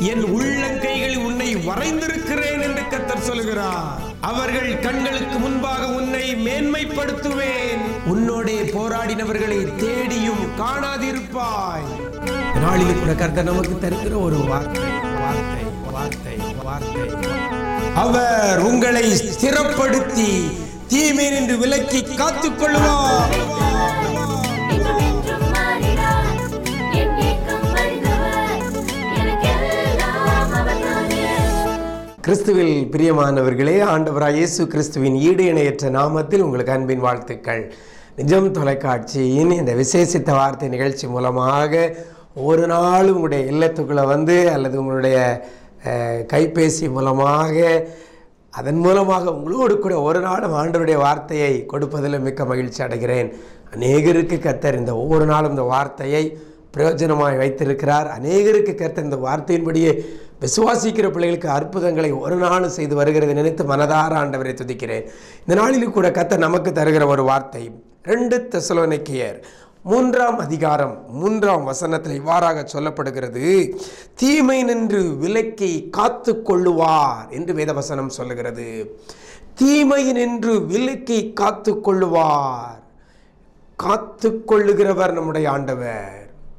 என் உள்ளங்கைகளில் உன்னை வரைந்திருக்கிறேன் என்று கத்தர் சொல்கிறார் அவர்கள் கண்களுக்கு முன்பாக உன்னை மேன்மைப்படுத்துவேன் உன்னோடே போராடினவர்களை தேடியும் காணாதிருப்பாய் நாளில் கூட கர்த்தர் நமக்கு தருகிற ஒரு வார்த்தை வார்த்தை வார்த்தை வார்த்தை அவர் உங்களை ஸ்திரப்படுத்தி தீமை நின்று விலக்கி காத்துக் கொள்வார் என்றும் என்றும் மாறினார் என் ஏக்கம் அறிந்தவர் எனக்கெல்லாம் அவர்தானே கிறிஸ்துவில் பிரியமானவர்களே ஆண்டவராய் இயேசு கிறிஸ்துவின் ஈடு இணையற்ற நாமத்தில் உங்களுக்கு அன்பின் வாழ்த்துக்கள் நிஜம் தொலைக்காட்சியின் இந்த விசேஷித்த வார்த்தை நிகழ்ச்சி மூலமாக ஒரு நாள் உங்களுடைய இல்லத்துக்குள்ளே வந்து அல்லது உங்களுடைய அஹ், கைபேசி மூலமாக அதன் மூலமாக உங்களோடு கூட ஒரு நாளும் ஆண்டவருடைய வார்த்தையை கொடுப்பதில் மிக்க மகிழ்ச்சி அடைகிறேன் அநேகருக்கு கத்தர் இந்த ஒவ்வொரு நாளும் இந்த வார்த்தையை பிரயோஜனமாய் வைத்திருக்கிறார் அநேகருக்கு கர்த்தர் இந்த வார்த்தையின்படியே விசுவாசிக்கிற பிள்ளைகளுக்கு அற்புதங்களை ஒரு நாளும் செய்து வருகிறது நினைத்து மனதார ஆண்டவரை துதிக்கிறேன் இந்த நாளிலும் கூட கர்த்தர் நமக்கு தருகிற ஒரு வார்த்தை ரெண்டு தெசலோனிக்கேயர் மூன்றாம் அதிகாரம் மூன்றாம் வசனத்தில் இவ்வாறாக சொல்லப்படுகிறது தீமை நின்று விலக்கி காத்து கொள்ளுவார் என்று வேதவசனம் சொல்லுகிறது தீமை நின்று விலக்கி காத்து கொள்ளுவார் காத்து கொள்ளுகிறவர் நம்முடைய ஆண்டவர்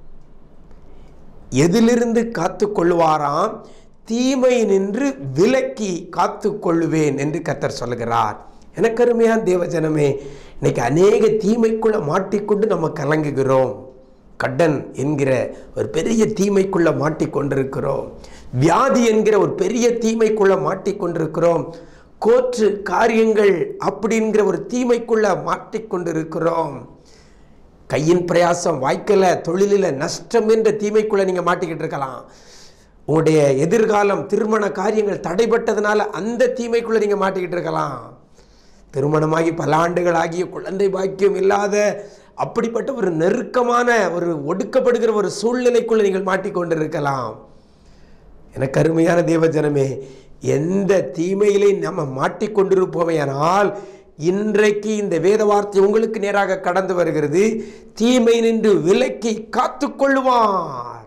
எதிலிருந்து காத்து கொள்ளுவாராம் தீமை நின்று விலக்கி காத்து கொள்ளுவேன் என்று கத்தர் சொல்லுகிறார் எனக்கு அருமையான தேவஜனமே இன்னைக்கு அநேக தீமைக்குள்ள மாட்டிக்கொண்டு நம்ம கலங்குகிறோம் கடன் என்கிற ஒரு பெரிய தீமைக்குள்ள மாட்டிக்கொண்டிருக்கிறோம் வியாதி என்கிற ஒரு பெரிய தீமைக்குள்ள மாட்டிக்கொண்டிருக்கிறோம் கோற்று காரியங்கள் அப்படிங்கிற ஒரு தீமைக்குள்ள மாட்டிக்கொண்டிருக்கிறோம் கையின் பிரயாசம் வாய்க்கல தொழிலில் நஷ்டம் என்ற தீமைக்குள்ள நீங்க மாட்டிக்கிட்டு இருக்கலாம் உங்களுடைய எதிர்காலம் திருமண காரியங்கள் தடைப்பட்டதுனால அந்த தீமைக்குள்ள நீங்க மாட்டிக்கிட்டு இருக்கலாம் திருமணமாகி பல ஆண்டுகள் ஆகிய குழந்தை பாக்கியம் இல்லாத அப்படிப்பட்ட ஒரு நெருக்கமான ஒரு ஒடுக்கப்படுகிற ஒரு சூழ்நிலைக்குள்ள நீங்கள் மாட்டிக்கொண்டிருக்கலாம் எனக்கு அருமையான தேவஜனமே எந்த தீமையிலே நம்ம மாட்டிக்கொண்டிருப்போமையானால் இன்றைக்கு இந்த வேத வார்த்தை உங்களுக்கு நேராக கடந்து வருகிறது தீமை நின்று விலக்கி காத்துக்கொள்வார்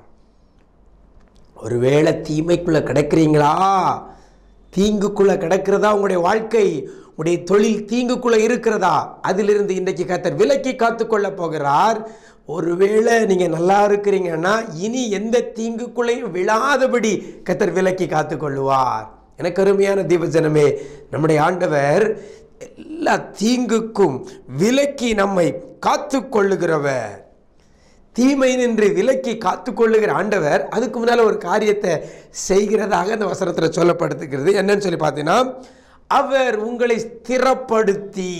ஒருவேளை தீமைக்குள்ள கிடக்கிறீங்களா தீங்குக்குள்ள கிடக்கிறதா உங்களுடைய வாழ்க்கை உங்களுடைய தொழில் தீங்குக்குள்ள இருக்கிறதா அதிலிருந்து இன்றைக்கு கத்தர் விலக்கி காத்துக்கொள்ள போகிறார் ஒருவேளை நீங்க நல்லா இருக்கிறீங்கன்னா இனி எந்த தீங்குக்குள்ளையும் விழாதபடி கத்தர் விலக்கி காத்துக்கொள்ளுவார் எனக்கு அருமையான தீபஜனமே நம்முடைய ஆண்டவர் எல்லா தீங்குக்கும் விலக்கி நம்மை காத்துக்கொள்ளுகிறவர் தீமை நின்று விலக்கி காத்துக்கொள்ளுகிற ஆண்டவர் அதுக்கு முன்னால் ஒரு காரியத்தை செய்கிறதாக அந்த வசனத்தில் சொல்லப்படுத்துகிறது என்னன்னு சொல்லி பார்த்தீங்கன்னா அவர் உங்களை ஸ்திரப்படுத்தி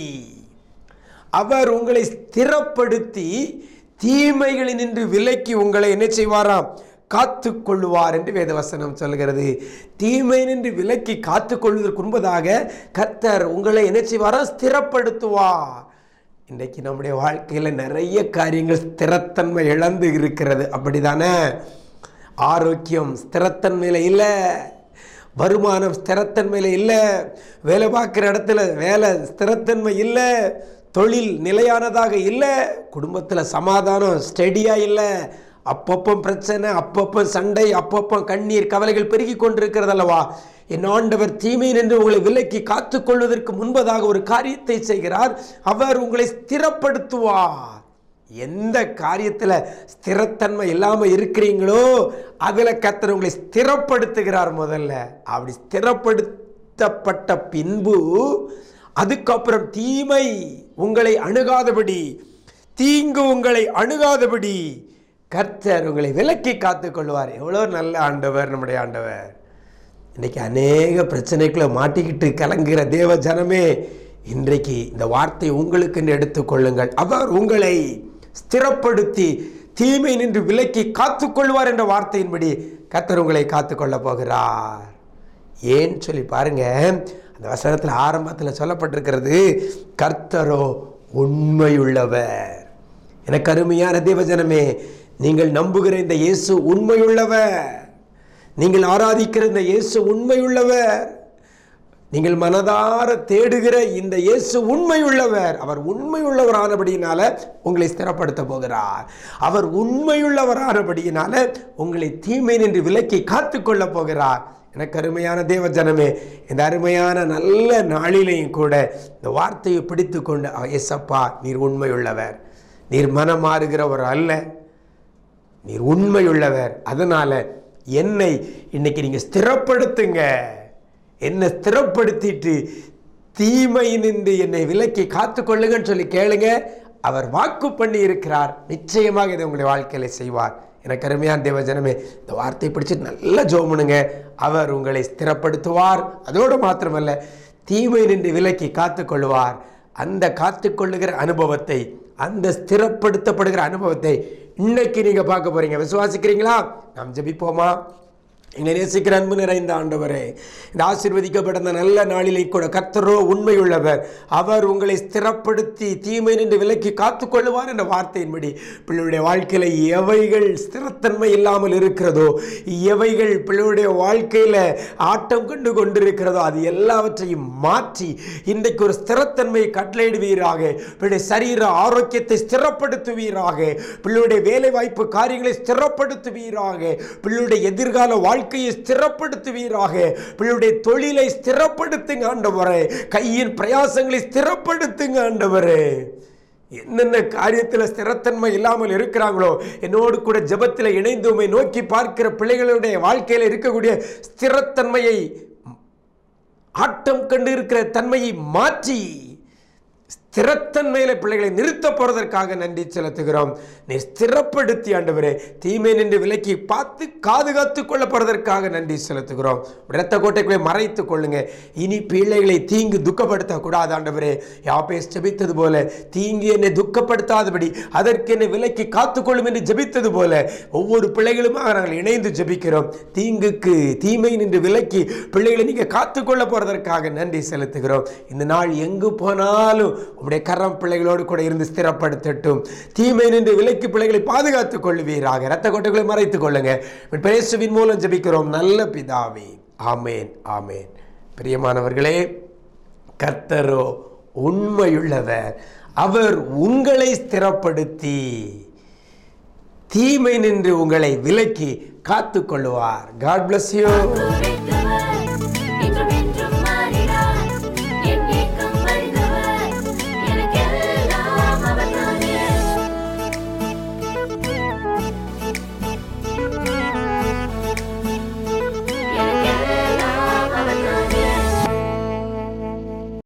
அவர் உங்களை ஸ்திரப்படுத்தி தீமைகளில் நின்று விலக்கி உங்களை என்ன செய்வாராம் காத்து கொள்ளுவார் என்று வேதவசனம் சொல்கிறது தீமை நின்று விலக்கி காத்து கொள்வதற்கு முன்பதாக கர்த்தர் உங்களை என்ன செய்வாராம் ஸ்திரப்படுத்துவார் இன்றைக்கு நம்முடைய வாழ்க்கையில் நிறைய காரியங்கள் ஸ்திரத்தன்மை இழந்து இருக்கிறது அப்படிதானே ஆரோக்கியம் ஸ்திரத்தன்மையில் இல்லை வருமானம் ஸ்திரத்தன்மையில் இல்லை வேலை பார்க்குற இடத்துல வேலை ஸ்திரத்தன்மை இல்லை தொழில் நிலையானதாக இல்லை குடும்பத்தில் சமாதானம் ஸ்டெடியாக இல்லை அப்பப்போ பிரச்சனை அப்பப்போ சண்டை அப்பப்போ கண்ணீர் கவலைகள் பெருகி கொண்டிருக்கிறது அல்லவா என் ஆண்டவர் தீமை நின்று உங்களை விலக்கி காத்துக்கொள்வதற்கு முன்பதாக ஒரு காரியத்தை செய்கிறார் அவர் உங்களை ஸ்திரப்படுத்துவார் எந்த காரியத்தில் ஸ்திரத்தன்மை இல்லாமல் இருக்கிறீங்களோ அதில் கத்தர் உங்களை ஸ்திரப்படுத்துகிறார் முதல்ல அப்படி ஸ்திரப்படுத்தப்பட்ட பின்பு அதுக்கப்புறம் தீமை உங்களை அணுகாதபடி தீங்கு உங்களை அணுகாதபடி கர்த்தர் உங்களை விலக்கி காத்துக்கொள்வார் எவ்வளோ நல்ல ஆண்டவர் நம்முடைய ஆண்டவர் இன்னைக்கு அநேக பிரச்சனைக்குள்ள மாட்டிக்கிட்டு கலங்குகிற தேவ ஜனமே இன்றைக்கு இந்த வார்த்தை உங்களுக்கு என்று எடுத்துக்கொள்ளுங்கள் அவர் உங்களை ஸ்திரப்படுத்தி தீமை நின்று விலக்கி காத்துக்கொள்வார் என்ற வார்த்தையின்படி கர்த்தர் உங்களை காத்துக்கொள்ள போகிறார் ஏன்னு சொல்லி பாருங்க அந்த வசனத்தில் ஆரம்பத்தில் சொல்லப்பட்டிருக்கிறது கர்த்தரோ உண்மையுள்ளவர் எனக்கு அருமையான தேவஜனமே நீங்கள் நம்புகிற இந்த இயேசு உண்மையுள்ளவர் நீங்கள் ஆராதிக்கிற இந்த இயேசு உண்மையுள்ளவர் நீங்கள் மனதார தேடுகிற இந்த இயேசு உண்மையுள்ளவர் அவர் உண்மையுள்ளவரானபடியினால உங்களை ஸ்திரப்படுத்த போகிறார் அவர் உண்மையுள்ளவரானபடியினால உங்களை தீமை நின்று விலக்கி காத்துக்கொள்ள போகிறார் எனக்கு அருமையான தேவ ஜனமே இந்த அருமையான நல்ல நாளிலையும் கூட இந்த வார்த்தையை பிடித்து கொண்டு எஸ்அப்பா நீர் உண்மையுள்ளவர் நீர் மனம் மாறுகிறவர் அல்ல நீர் உண்மையுள்ளவர் அதனால என்னை இன்னைக்கு நீங்க ஸ்திரப்படுத்துங்க என்னை ஸ்திரப்படுத்திட்டு தீமை நின்று என்னை விலக்கி காத்துக்கொள்ளுங்கன்னு சொல்லி கேளுங்க அவர் வாக்கு பண்ணி இருக்கிறார் நிச்சயமாக இதை உங்களுடைய வாழ்க்கையில செய்வார் எனக்கு அருமையான தேவ ஜனமே இந்த வார்த்தையை பிடிச்சி நல்லா ஜோமுனுங்க அவர் உங்களை ஸ்திரப்படுத்துவார் அதோடு மாத்திரமல்ல தீமை நின்று விலக்கி காத்துக்கொள்வார் அந்த காத்துக்கொள்ளுகிற அனுபவத்தை அந்த ஸ்திரப்படுத்தப்படுகிற அனுபவத்தை இன்னைக்கு நீங்க பார்க்க போறீங்க விசுவாசிக்கிறீங்களா நாம் ஜெபிப்போமா எங்களை நேசிக்கிற அன்பு நிறைந்த ஆண்டவரே இந்த ஆசீர்வதிக்கப்பட்ட இந்த நல்ல நாளிலே கூட கர்த்தரோ உண்மையுள்ளவர் அவர் உங்களை ஸ்திரப்படுத்தி தீமை நின்று விலக்கி காத்துக்கொள்ளுவார் என்ற வார்த்தையின்படி பிள்ளையுடைய வாழ்க்கையில எவைகள் ஸ்திரத்தன்மை இல்லாமல் இருக்கிறதோ எவைகள் பிள்ளையுடைய வாழ்க்கையில ஆட்டம் கண்டு கொண்டிருக்கிறதோ அது எல்லாவற்றையும் மாற்றி இன்றைக்கு ஒரு ஸ்திரத்தன்மையை கட்டளையிடுவீராக பிள்ளைய சரீர ஆரோக்கியத்தை ஸ்திரப்படுத்துவீராக பிள்ளையுடைய வேலை வாய்ப்பு காரியங்களை ஸ்திரப்படுத்துவீராக பிள்ளையுடைய எதிர்கால வாழ்க்கையை ஸ்திரப்படுத்துவீராக பிள்ளையுடைய தொழிலை ஸ்திரப்படுத்துங்க ஆண்டவரே கையின் பிரயாசங்களை ஸ்திரப்படுத்துங்க ஆண்டவரே என்னென்ன காரியத்தில் ஸ்திரத்தன்மை இல்லாமல் இருக்கிறாங்களோ என்னோடு கூட ஜெபத்தில் இணைந்து உம்மை நோக்கி பார்க்கிற பிள்ளைகளுடைய வாழ்க்கையில் இருக்கக்கூடிய ஸ்திரத்தன்மையை ஆட்டம் கண்டு இருக்கிற தன்மையை மாற்றி ஸ்திரத்தன்மையில பிள்ளைகளை நிறுத்த போறதற்காக நன்றி செலுத்துகிறோம் நீ ஸ்திரப்படுத்தி ஆண்டவரே தீமை நின்று விலக்கி பார்த்து பாதுகாத்து கொள்ளப்படுவதற்காக நன்றி செலுத்துகிறோம் இரத்த கோட்டைக்குள்ளே மறைத்து கொள்ளுங்க இனி பிள்ளைகளை தீங்கு துக்கப்படுத்த கூடாது ஆண்டவரே யாப்பே ஜெபித்தது போல தீங்கு என்னை துக்கப்படுத்தாதபடி அதற்கு என்னை விலக்கி காத்துக்கொள்ளும் என்று ஜெபித்தது போல ஒவ்வொரு பிள்ளைகளுமாக நாங்கள் இணைந்து ஜெபிக்கிறோம் தீங்குக்கு தீமை நின்று விலக்கி பிள்ளைகளை நீங்க காத்துக்கொள்ள போறதற்காக நன்றி செலுத்துகிறோம் இந்த நாள் எங்கு போனாலும் உங்களுடைய கரம் பிள்ளைகளோடு கூட இருந்து ஸ்திரப்படுத்தட்டும் தீமை நின்று விலக்கி பிள்ளைகளை பாதுகாத்துக் கொள்வீராக இரத்த கொட்டைகளை மறைத்துக் கொள்ளுங்க பிரேசுவின் மூலம் ஜெபிக்கிறோம் நல்ல பிதாவே ஆமேன் ஆமேன் பிரியமானவர்களே கர்த்தரோ உண்மையுள்ளவர் அவர் உங்களை ஸ்திரப்படுத்தி தீமை நின்று உங்களை விலக்கி காத்துக்கொள்வார் காட் bless you குறித்த